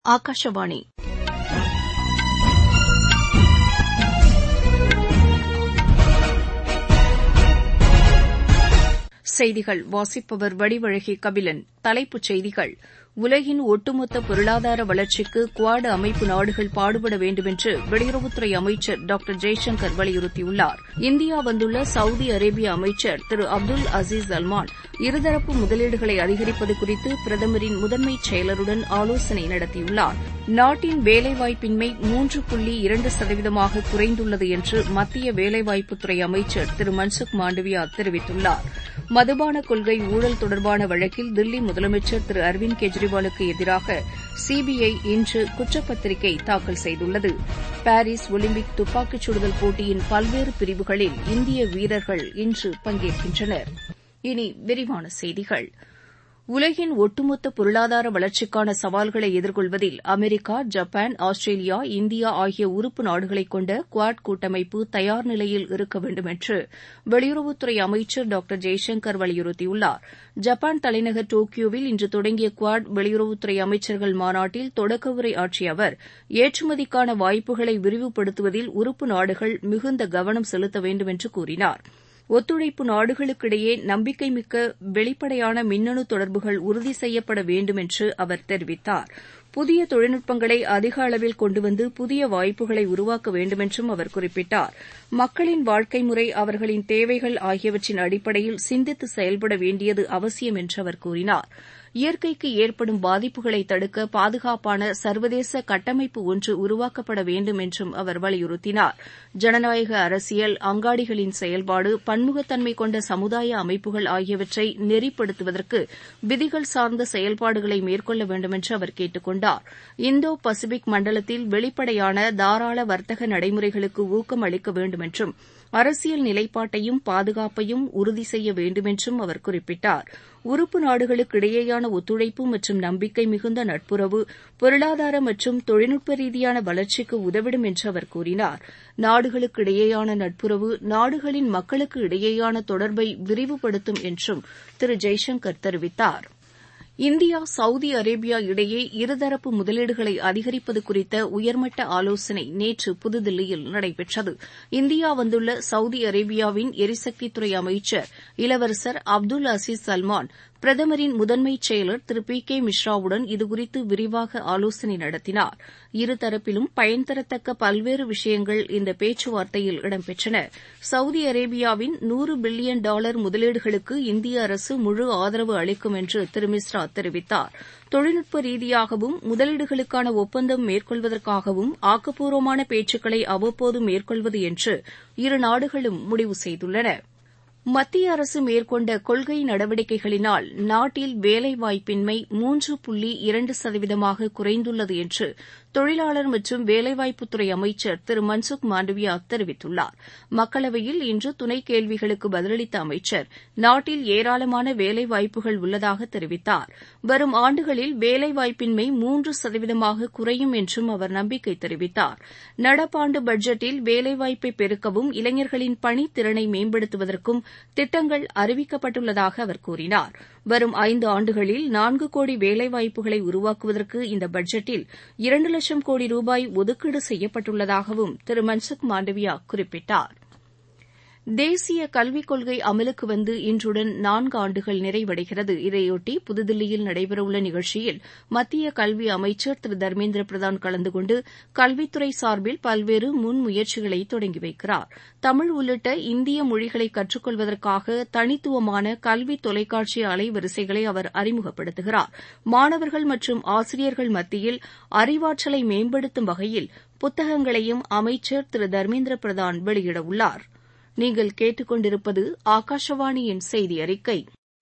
ஆகாஷவாணி செய்திகள் வாசிப்பவர் வடிவழகி கபிலன் தலைப்புச் செய்திகள் உலகின் ஒட்டுமொத்த பொருளாதார வளர்ச்சிக்கு குவாட் அமைப்பு நாடுகள் பாடுபட வேண்டுமென்று வெளியுறவுத்துறை அமைச்சர் டாக்டர் ஜெய்சங்கர் வலியுறுத்தியுள்ளார் இந்தியா வந்துள்ள சவுதி அரேபிய அமைச்சர் திரு அப்துல் அசீஸ் அல்மான் இருதரப்பு முதலீடுகளை அதிகரிப்பது குறித்து பிரதமரின் முதன்மை செயலருடன் ஆலோசனை நடத்தியுள்ளார் நாட்டின் வேலைவாய்ப்பின்மை மூன்று புள்ளி இரண்டு சதவீதமாக குறைந்துள்ளது என்று மத்திய வேலைவாய்ப்புத்துறை அமைச்சர் திரு மன்சுக் மாண்டவியா தெரிவித்துள்ளார் மதுபான கொள்கை ஊழல் தொடர்பான வழக்கில் தில்லி முதலமைச்சர் திரு அரவிந்த் கெஜ்ரிவாலுக்கு எதிராக சிபிஐ இன்று குற்றப்பத்திரிகை தாக்கல் செய்துள்ளது பாரிஸ் ஒலிம்பிக் துப்பாக்கிச் சுடுதல் போட்டியின் பல்வேறு பிரிவுகளில் இந்திய வீரர்கள் இன்று பங்கேற்கின்றனர் இனி விரிவான செய்திகள் உலகின் ஒட்டுமொத்த பொருளாதார வளர்ச்சிக்கான சவால்களை எதிர்கொள்வதில் அமெரிக்கா ஜப்பான் ஆஸ்திரேலியா இந்தியா ஆகிய உறுப்பு நாடுகளைக் கொண்ட குவாட் கூட்டமைப்பு தயார் நிலையில் இருக்க வேண்டும் என்று வெளியுறவுத்துறை அமைச்சர் டாக்டர் ஜெய்சங்கர் வலியுறுத்தியுள்ளார் ஜப்பான் தலைநகர் டோக்கியோவில் இன்று தொடங்கிய குவாட் வெளியுறவுத்துறை அமைச்சர்கள் மாநாட்டில் தொடக்க உரை ஆற்றிய அவர் ஏற்றுமதிக்கான வாய்ப்புகளை விரிவுபடுத்துவதில் உறுப்பு நாடுகள் மிகுந்த கவனம் செலுத்த வேண்டும் என்று கூறினார் ஒத்துழைப்பு நாடுகளுக்கிடையே நம்பிக்கைமிக்க வெளிப்படையான மின்னணு தொடர்புகள் உறுதி செய்யப்பட வேண்டும் என்று அவர் தெரிவித்தார் புதிய தொழில்நுட்பங்களை அதிக அளவில் கொண்டுவந்து புதிய வாய்ப்புகளை உருவாக்க வேண்டுமென்றும் அவர் குறிப்பிட்டார் மக்களின் வாழ்க்கை முறை அவர்களின் தேவைகள் ஆகியவற்றின் அடிப்படையில் சிந்தித்து செயல்பட வேண்டியது அவசியம் என்று அவர் கூறினார் இயற்கைக்கு ஏற்படும் பாதிப்புகளை தடுக்க பாதுகாப்பான சர்வதேச கட்டமைப்பு ஒன்று உருவாக்கப்பட வேண்டும் என்றும் அவர் வலியுறுத்தினார் ஜனநாயக அரசியல் அங்காடிகளின் செயல்பாடு பன்முகத்தன்மை கொண்ட சமுதாய அமைப்புகள் ஆகியவற்றை நெறிப்படுத்துவதற்கு விதிகள் சார்ந்த செயல்பாடுகளை மேற்கொள்ள வேண்டும் என்று அவர் கேட்டுக் கொண்டார் இந்தோ பசிபிக் மண்டலத்தில் வெளிப்படையான தாராள வர்த்தக நடைமுறைகளுக்கு ஊக்கம் அளிக்க வேண்டும் என்றும் அரசியல் நிலைப்பாட்டையும் பாதுகாப்பையும் உறுதி செய்ய வேண்டுமென்றும் அவர் குறிப்பிட்டார் உறுப்பு நாடுகளுக்கு இடையேயான ஒத்துழைப்பு மற்றும் நம்பிக்கை மிகுந்த நட்புறவு பொருளாதார மற்றும் தொழில்நுட்ப ரீதியான வளர்ச்சிக்கு உதவிடும் என்று அவர் கூறினார் நாடுகளுக்கு இடையேயான நட்புறவு நாடுகளின் மக்களுக்கு இடையேயான தொடர்பை விரிவுபடுத்தும் என்றும் திரு ஜெய்சங்கர் தெரிவித்தாா் இந்தியா சவுதி அரேபியா இடையே இருதரப்பு முதலீடுகளை அதிகரிப்பது குறித்த உயர்மட்ட ஆலோசனை நேற்று புதுதில்லியில் நடைபெற்றது இந்தியா வந்துள்ள சவுதி அரேபியாவின் எரிசக்தித்துறை அமைச்சர் இளவரசர் அப்துல் அசீஸ் சல்மான் பிரதமரின் முதன்மை செயலர் திரு பி கே மிஸ்ராவுடன் இதுகுறித்து விரிவாக ஆலோசனை நடத்தினார் இருதரப்பிலும் பயன் தரத்தக்க பல்வேறு விஷயங்கள் இந்த பேச்சுவார்த்தையில் இடம்பெற்றன சவுதி அரேபியாவின் நூறு பில்லியன் டாலர் முதலீடுகளுக்கு இந்திய அரசு முழு ஆதரவு அளிக்கும் என்று திரு மிஸ்ரா தெரிவித்தார் தொழில்நுட்ப ரீதியாகவும் முதலீடுகளுக்கான ஒப்பந்தம் மேற்கொள்வதற்காகவும் ஆக்கப்பூர்வமான பேச்சுக்களை அவ்வப்போது மேற்கொள்வது என்று இரு நாடுகளும் முடிவு செய்துள்ளன மத்திய அரசு மேற்கொண்ட கொள்கை நடவடிக்கைகளினால் நாட்டில் வேலைவாய்ப்பின்மை மூன்று புள்ளி இரண்டு சதவீதமாக குறைந்துள்ளது என்று தொழிலாளர் மற்றும் வேலைவாய்ப்புத்துறை அமைச்சர் திரு மன்சுக் மாண்டவியா தெரிவித்துள்ளார் மக்களவையில் இன்று துணை கேள்விகளுக்கு பதிலளித்த அமைச்சர் நாட்டில் ஏராளமான வேலைவாய்ப்புகள் உள்ளதாக தெரிவித்தார் வரும் ஆண்டுகளில் வேலைவாய்ப்பின்மை மூன்று சதவீதமாக குறையும் என்றும் அவர் நம்பிக்கை தெரிவித்தார் நடப்பாண்டு பட்ஜெட்டில் வேலைவாய்ப்பை பெருக்கவும் இளைஞர்களின் பணித்திறனை மேம்படுத்துவதற்கும் திட்டங்கள் அறிவிக்கப்பட்டுள்ளதாக அவர் கூறினார் வரும் ஐந்து ஆண்டுகளில் நான்கு கோடி வேலைவாய்ப்புகளை உருவாக்குவதற்கு இந்த பட்ஜெட்டில் இரண்டு லட்சம் கோடி ரூபாய் ஒதுக்கீடு செய்யப்பட்டுள்ளதாகவும் திரு மன்சுக் மாண்டவியா குறிப்பிட்டார் தேசிய கல்விக் கொள்கை அமலுக்கு வந்து இன்றுடன் நான்கு ஆண்டுகள் நிறைவடைகிறது இதையொட்டி புதுதில்லியில் நடைபெறவுள்ள நிகழ்ச்சியில் மத்திய கல்வி அமைச்சர் திரு தர்மேந்திர பிரதான் கலந்து கொண்டு கல்வித்துறை சார்பில் பல்வேறு முன்முயற்சிகளை தொடங்கி வைக்கிறார் தமிழ் உள்ளிட்ட இந்திய மொழிகளை கற்றுக்கொள்வதற்காக தனித்துவமான கல்வி தொலைக்காட்சி அலைவரிசைகளை அவர் அறிமுகப்படுத்துகிறார் மாணவர்கள் மற்றும் ஆசிரியர்கள் மத்தியில் அறிவாற்றலை மேம்படுத்தும் வகையில் புத்தகங்களையும் அமைச்சர் திரு தர்மேந்திர பிரதான் வெளியிடவுள்ளார் நீங்கள் கேட்டுக்கொண்டிருப்பது ஆகாஷவாணியின் செய்தி அறிக்கை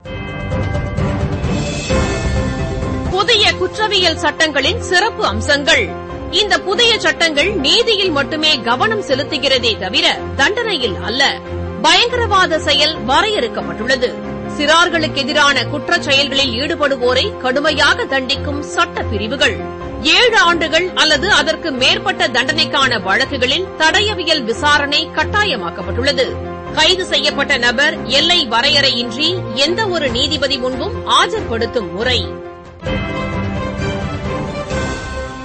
புதிய குற்றவியல் சட்டங்களின் சிறப்பு அம்சங்கள் இந்த புதிய சட்டங்கள் நீதியில் மட்டுமே கவனம் செலுத்துகிறதே தவிர தண்டனையில் அல்ல பயங்கரவாத செயல் வரையறுக்கப்பட்டுள்ளது சிறார்களுக்கு எதிரான குற்றச் செயல்களில் ஈடுபடுவோரை கடுமையாக தண்டிக்கும் சட்ட பிரிவுகள் ஏழு ஆண்டுகள் அல்லது அதற்கு மேற்பட்ட தண்டனைக்கான வழக்குகளில் தடயவியல் விசாரணை கட்டாயமாக்கப்பட்டுள்ளது கைது செய்யப்பட்ட நபர் எல்லை வரையறையின்றி எந்த ஒரு நீதிபதி முன்பும் ஆஜர்படுத்தும் முறை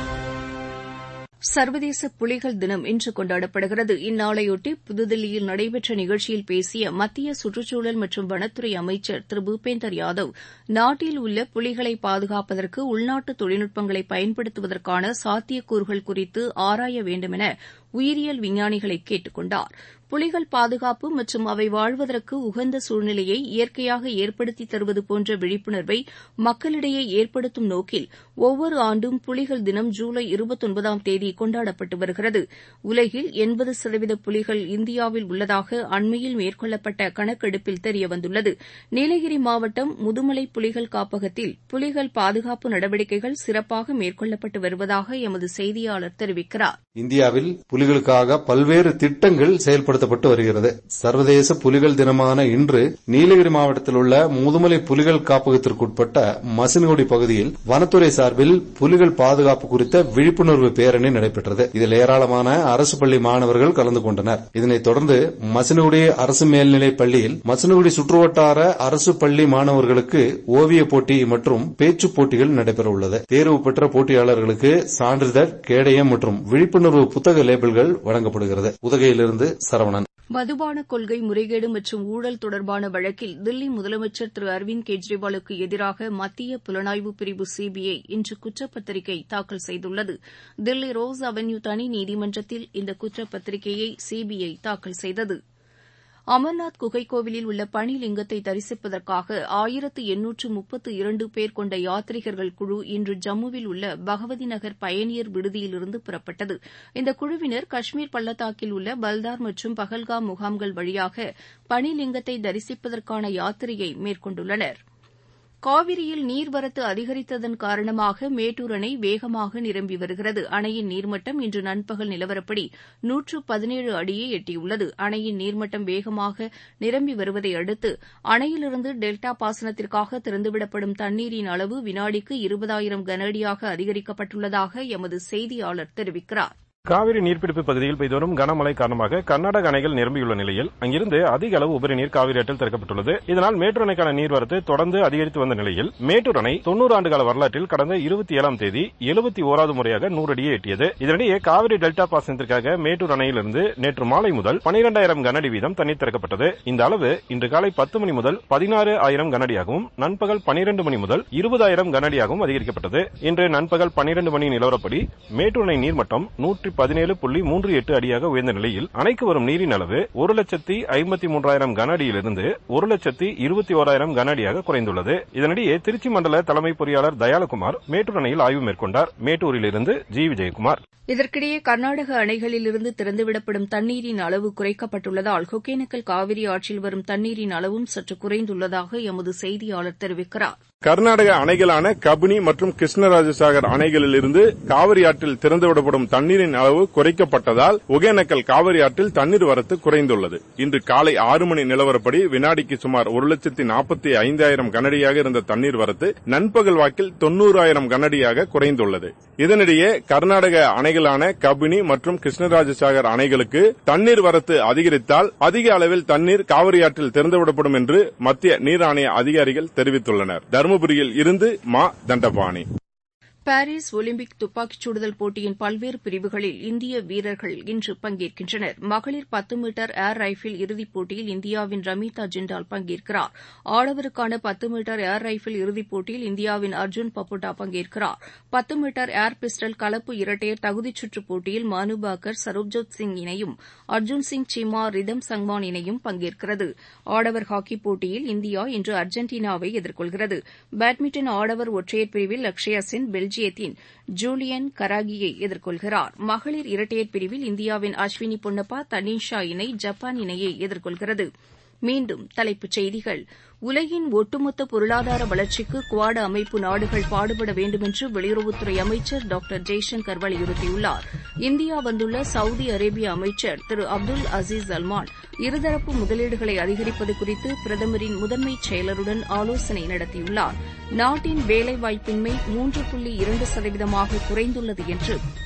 சர்வதேச புலிகள் தினம் இன்று கொண்டாடப்படுகிறது இந்நாளையொட்டி புதுதில்லியில் நடைபெற்ற நிகழ்ச்சியில் பேசிய மத்திய சுற்றுச்சூழல் மற்றும் வனத்துறை அமைச்சர் திரு பூபேந்தர் யாதவ் நாட்டில் உள்ள புலிகளை பாதுகாப்பதற்கு உள்நாட்டு தொழில்நுட்பங்களை பயன்படுத்துவதற்கான சாத்தியக்கூறுகள் குறித்து ஆராய வேண்டுமென உயிரியல் விஞ்ஞானிகளை கேட்டுக் கொண்டார் புலிகள் பாதுகாப்பு மற்றும் அவை வாழ்வதற்கு உகந்த சூழ்நிலையை இயற்கையாக ஏற்படுத்தி தருவது போன்ற விழிப்புணர்வை மக்களிடையே ஏற்படுத்தும் நோக்கில் ஒவ்வொரு ஆண்டும் புலிகள் தினம் ஜூலை இருபத்தொன்பதாம் தேதி கொண்டாடப்பட்டு வருகிறது உலகில் எண்பது சதவீத புலிகள் இந்தியாவில் உள்ளதாக அண்மையில் மேற்கொள்ளப்பட்ட கணக்கெடுப்பில் தெரியவந்துள்ளது நீலகிரி மாவட்டம் முதுமலை புலிகள் காப்பகத்தில் புலிகள் பாதுகாப்பு நடவடிக்கைகள் சிறப்பாக மேற்கொள்ளப்பட்டு வருவதாக எமது செய்தியாளர் தெரிவிக்கிறார் இந்தியாவில் புலிகளுக்காக பல்வேறு திட்டங்கள் செயல்படுத்தப்பட்டு வருகிறது சர்வதேச புலிகள் தினமான இன்று நீலகிரி மாவட்டத்தில் உள்ள முதுமலை புலிகள் காப்பகத்திற்குட்பட்ட மசினகுடி பகுதியில் வனத்துறை சார்பில் புலிகள் பாதுகாப்பு குறித்த விழிப்புணர்வு பேரணி நடைபெற்றது இதில் ஏராளமான அரசு பள்ளி மாணவர்கள் கலந்து கொண்டனர் இதனைத் தொடர்ந்து மசினகுடி அரசு மேல்நிலைப் பள்ளியில் மசினகுடி சுற்றுவட்டார அரசு பள்ளி மாணவர்களுக்கு ஓவிய போட்டி மற்றும் பேச்சு போட்டிகள் நடைபெற உள்ளது தேர்வு பெற்ற போட்டியாளர்களுக்கு சான்றிதழ் கேடயம் மற்றும் விழிப்புணர்வு புத்தக லேபிள்கள் வழங்கப்படுகிறது உதகையிலிருந்து சரவணன் மதுபான கொள்கை முறைகேடு மற்றும் ஊழல் தொடர்பான வழக்கில் தில்லி முதலமைச்சர் திரு அரவிந்த் கெஜ்ரிவாலுக்கு எதிராக மத்திய புலனாய்வு பிரிவு சிபிஐ இன்று குற்றப்பத்திரிகை தாக்கல் செய்துள்ளது தில்லி ரோஸ் அவென்யூ தனி நீதிமன்றத்தில் இந்த குற்றப்பத்திரிகையை சிபிஐ தாக்கல் செய்தது அமர்நாத் குகை கோவிலில் உள்ள பனிலிங்கத்தை தரிசிப்பதற்காக ஆயிரத்து எண்ணூற்று முப்பத்து இரண்டு பேர் கொண்ட யாத்ரீகர்கள் குழு இன்று ஜம்முவில் உள்ள பகவதி நகர் பயணியர் விடுதியிலிருந்து புறப்பட்டது இந்த குழுவினர் காஷ்மீர் பள்ளத்தாக்கில் உள்ள பல்தார் மற்றும் பஹல்காம் முகாம்கள் வழியாக பனிலிங்கத்தை தரிசிப்பதற்கான யாத்திரையை மேற்கொண்டுள்ளனா் காவிரியில் நீர்வரத்து அதிகரித்ததன் காரணமாக மேட்டூர் அணை வேகமாக நிரம்பி வருகிறது அணையின் நீர்மட்டம் இன்று நண்பகல் நிலவரப்படி நூற்று பதினேழு அடியை எட்டியுள்ளது அணையின் நீர்மட்டம் வேகமாக நிரம்பி வருவதை அடுத்து அணையிலிருந்து டெல்டா பாசனத்திற்காக திறந்துவிடப்படும் தண்ணீரின் அளவு வினாடிக்கு இருபதாயிரம் கனஅடியாக அதிகரிக்கப்பட்டுள்ளதாக எமது செய்தியாளர் தெரிவிக்கிறார் காவிரி நீர்பிடிப்பு பகுதியில் பெய்து வரும் கனமழை காரணமாக கர்நாடக அணைகள் நிரம்பியுள்ள நிலையில் அங்கிருந்து அதிக அளவு உபரி நீர் காவிரி ஆற்றில் திறக்கப்பட்டுள்ளது இதனால் மேட்டூர் அணைக்கான நீர்வரத்து தொடர்ந்து அதிகரித்து வந்த நிலையில் மேட்டூர் அணை தொன்னூறு ஆண்டுகால வரலாற்றில் கடந்த இருபத்தி ஏழாம் தேதி எழுபத்தி ஓராவது முறையாக நூறு அடியை எட்டியது இதனிடையே காவிரி டெல்டா பாசனத்திற்காக மேட்டூர் அணையிலிருந்து நேற்று மாலை முதல் பனிரெண்டாயிரம் கனஅடி வீதம் தண்ணீர் திறக்கப்பட்டது இந்த அளவு இன்று காலை பத்து மணி முதல் பதினாறு ஆயிரம் கனஅடியாகவும் நண்பகல் பனிரெண்டு மணி முதல் இருபதாயிரம் கனஅடியாகவும் அதிகரிக்கப்பட்டது இன்று நண்பகல் பனிரெண்டு மணி நிலவரப்படி மேட்டூர் அணை நீர்மட்டம் நூற்றி பதினேழு புள்ளி மூன்று எட்டு அடியாக உயர்ந்த நிலையில் அணைக்கு வரும் நீரின் அளவு ஒரு லட்சத்தி ஐம்பத்தி மூன்றாயிரம் கன அடியிலிருந்து ஒரு லட்சத்தி இருபத்தி ஓராயிரம் கன அடியாக குறைந்துள்ளது இதனிடையே திருச்சி மண்டல தலைமை பொறியாளர் தயாலகுமார் மேட்டூர் அணையில் ஆய்வு மேற்கொண்டார் மேட்டூரிலிருந்து ஜி விஜயகுமார் இதற்கிடையே கர்நாடக அணைகளிலிருந்து திறந்துவிடப்படும் தண்ணீரின் அளவு குறைக்கப்பட்டுள்ளதால் ஒகேனக்கல் காவிரி ஆற்றில் வரும் தண்ணீரின் அளவும் சற்று குறைந்துள்ளதாக எமது செய்தியாளர் தெரிவிக்கிறார் கர்நாடக அணைகளான கபினி மற்றும் கிருஷ்ணராஜசாகர் அணைகளிலிருந்து காவிரி ஆற்றில் திறந்துவிடப்படும் தண்ணீரின் அளவு குறைக்கப்பட்டதால் ஒகேனக்கல் காவிரி ஆற்றில் தண்ணீர் வரத்து குறைந்துள்ளது இன்று காலை ஆறு மணி நிலவரப்படி வினாடிக்கு சுமார் ஒரு லட்சத்தி நாற்பத்தி ஐந்தாயிரம் கனடியாக இருந்த தண்ணீர் வரத்து நண்பகல் வாக்கில் தொன்னூறாயிரம் கனடியாக குறைந்துள்ளது இதனிடையே கர்நாடக அணைகளான கபினி மற்றும் கிருஷ்ணராஜசாகர் அணைகளுக்கு தண்ணீர் வரத்து அதிகரித்தால் அதிக அளவில் தண்ணீர் காவிரி ஆற்றில் திறந்துவிடப்படும் என்று மத்திய நீர் ஆணைய அதிகாரிகள் தெரிவித்துள்ளனர் தருமபுரியில் இருந்து மா தண்டபாணி பாரிஸ் ஒலிம்பிக் துப்பாக்கிச் சுடுதல் போட்டியின் பல்வேறு பிரிவுகளில் இந்திய வீரர்கள் இன்று பங்கேற்கின்றனர் மகளிர் பத்து மீட்டர் ஏர் ரைபிள் இறுதிப் போட்டியில் இந்தியாவின் ரமீதா ஜிண்டால் பங்கேற்கிறார் ஆடவருக்கான பத்து மீட்டர் ஏர் ரைபிள் இறுதிப் போட்டியில் இந்தியாவின் அர்ஜுன் பப்புட்டா பங்கேற்கிறார் பத்து மீட்டர் ஏர் பிஸ்டல் கலப்பு இரட்டையர் தகுதிச் சுற்றுப் போட்டியில் மனு பாக்கர் சரப்ஜோத் சிங் இணையும் அர்ஜுன் சிங் சீமா ரிதம் சங்வான் இணையும் பங்கேற்கிறது ஆடவர் ஹாக்கிப் போட்டியில் இந்தியா இன்று அர்ஜென்டினாவை எதிர்கொள்கிறது பேட்மிண்டன் ஆடவர் ஒற்றையர் பிரிவில் லக்ஷயா சென் பெல்ஜியத்தின் ஜூலியன் கராகியை எதிர்கொள்கிறார் மகளிர் இரட்டையர் பிரிவில் இந்தியாவின் அஸ்வினி பொன்னப்பா தனிஷா இணை ஜப்பான் இணையை எதிர்கொள்கிறது மீண்டும் தலைப்புச் செய்திகள் உலகின் ஒட்டுமொத்த பொருளாதார வளர்ச்சிக்கு குவாட் அமைப்பு நாடுகள் பாடுபட வேண்டுமென்று வெளியுறவுத்துறை அமைச்சர் டாக்டர் ஜெய்சங்கர் வலியுறுத்தியுள்ளார் இந்தியா வந்துள்ள சவுதி அரேபிய அமைச்சர் திரு அப்துல் அசீஸ் அல்மான் இருதரப்பு முதலீடுகளை அதிகரிப்பது குறித்து பிரதமரின் முதன்மை செயலருடன் ஆலோசனை நடத்தியுள்ளார் நாட்டின் வேலைவாய்ப்பின்மை மூன்று புள்ளி இரண்டு சதவீதமாக குறைந்துள்ளது என்று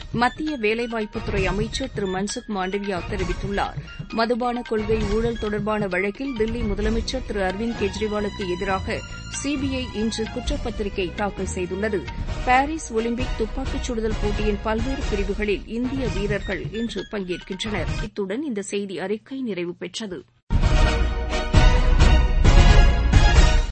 மத்திய வேலைவாய்ப்புத்துறை அமைச்சர் திரு மன்சுக் மாண்டவியா தெரிவித்துள்ளார் மதுபான கொள்கை ஊழல் தொடர்பான வழக்கில் தில்லி முதலமைச்சர் திரு அரவிந்த் கெஜ்ரிவாலுக்கு எதிராக சிபிஐ இன்று குற்றப்பத்திரிகை தாக்கல் செய்துள்ளது பாரிஸ் ஒலிம்பிக் துப்பாக்கிச் சுடுதல் போட்டியின் பல்வேறு பிரிவுகளில் இந்திய வீரர்கள் இன்று பங்கேற்கின்றனர் இத்துடன் இந்த செய்தி அறிக்கை நிறைவு பெற்றது